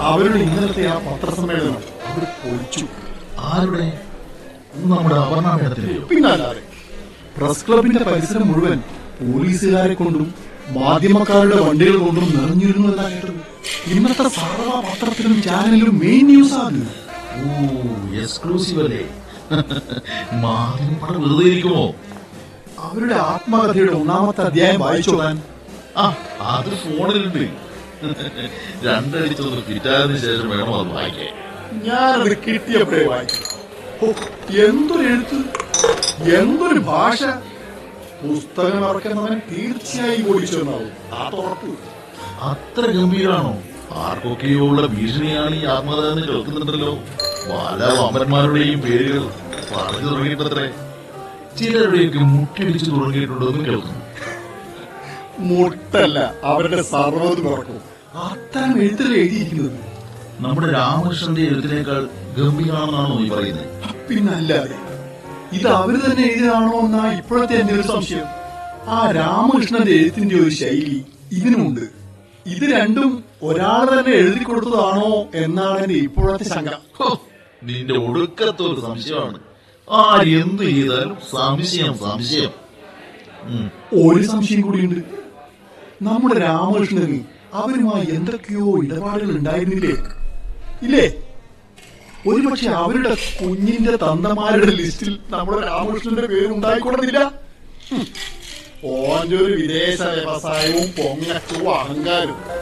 അവരുടെ ഇന്നലത്തെ ആ പത്രസമ്മേളനം അവർ പൊളിച്ചു ആരുടെ നമ്മുടെ അപർണ മേഡത്തിന്റെയോ പിന്നല്ലാതെ പ്രസ് ക്ലബിന്റെ പരിസരം മുഴുവൻ പോലീസുകാരെ കൊണ്ടും മാധ്യമക്കാരുടെ വണ്ടികൾ കൊണ്ടും നിറഞ്ഞിരുന്നു എന്നാ കേട്ടത് ഇന്നത്തെ സർവ പത്രത്തിലും ചാനലിലും മെയിൻ ന്യൂസ് ആണ് ഓ എക്സ്ക്ലൂസീവ് അല്ലേ മാധ്യമം വെറുതെ ഇരിക്കുമോ അവരുടെ ആത്മകഥയുടെ ഒന്നാമത്തെ അധ്യായം വായിച്ചോളാൻ ആ അത് ഫോണിലുണ്ട് രണ്ടടിച്ചൊന്ന് കിട്ടാതിന് ശേഷം വേണം അത് വായിക്കാൻ ഞാനത് കിട്ടിയപ്പോഴേ വായിച്ചു ഓ, എന്തൊരു എഴുത്ത് എന്തൊരു ഭാഷ പുസ്തകം ഇറക്കുന്നവൻ തീർച്ചയായും ഓടിച്ചു എന്നാവും ആ തുറപ്പ് അത്ര ഗംഭീരാണോ ആർക്കൊക്കെയോ ഉള്ള ഭീഷണിയാണ് ഈ ആത്മകഥ എന്ന് കേൾക്കുന്നുണ്ടല്ലോ പല വമ്പന്മാരുടെയും പേരുകൾ പറഞ്ഞു തുടങ്ങിയിട്ടത്രേ ചിലരുടെയൊക്കെ മുട്ടിടിച്ചു തുടങ്ങിയിട്ടുണ്ടോ എന്ന് കേൾക്കുന്നു മുട്ടല്ല അവരുടെ സർവ്വതും തുറക്കും അത്തരം എഴുത്തുകൾ എഴുതിയിരിക്കുന്നത് നമ്മുടെ രാമകൃഷ്ണന്റെ എഴുത്തിനേക്കാൾ ഗംഭീരാണെന്നാണോ നീ പറയുന്നത് പിന്നല്ലാതെ ഇത് അവര് തന്നെ എഴുതിയതാണോ എന്നാ ഇപ്പോഴത്തെ എന്റെ ഒരു സംശയം ആ രാമകൃഷ്ണന്റെ എഴുത്തിന്റെ ഒരു ശൈലി ഇതിനുമുണ്ട് ഇത് രണ്ടും ഒരാൾ തന്നെ എഴുതി കൊടുത്തതാണോ എന്നാണ് എന്റെ ഇപ്പോഴത്തെ ശങ്ക ഹോ, നിന്റെ ഒടുക്കത്തെ ഒരു സംശയമാണ് ആരെന്ത് ചെയ്താലും സംശയം സംശയം ഉം. ഒരു സംശയം കൂടിയുണ്ട് നമ്മുടെ രാമകൃഷ്ണന് അവരുമായി എന്തൊക്കെയോ ഇടപാടുകൾ ഉണ്ടായിരുന്നില്ലേ ഇല്ലേ ഒരുപക്ഷെ അവരുടെ കുഞ്ഞിന്റെ തന്തമാരുടെ ലിസ്റ്റിൽ നമ്മുടെ രാമകൃഷ്ണന്റെ പേര് ഉണ്ടായിക്കൊള്ളുന്നില്ല ഹും. ഓന്റെ ഒരു വിദേശ വ്യവസായവും പൊങ്ങച്ചവും അഹങ്കാരവും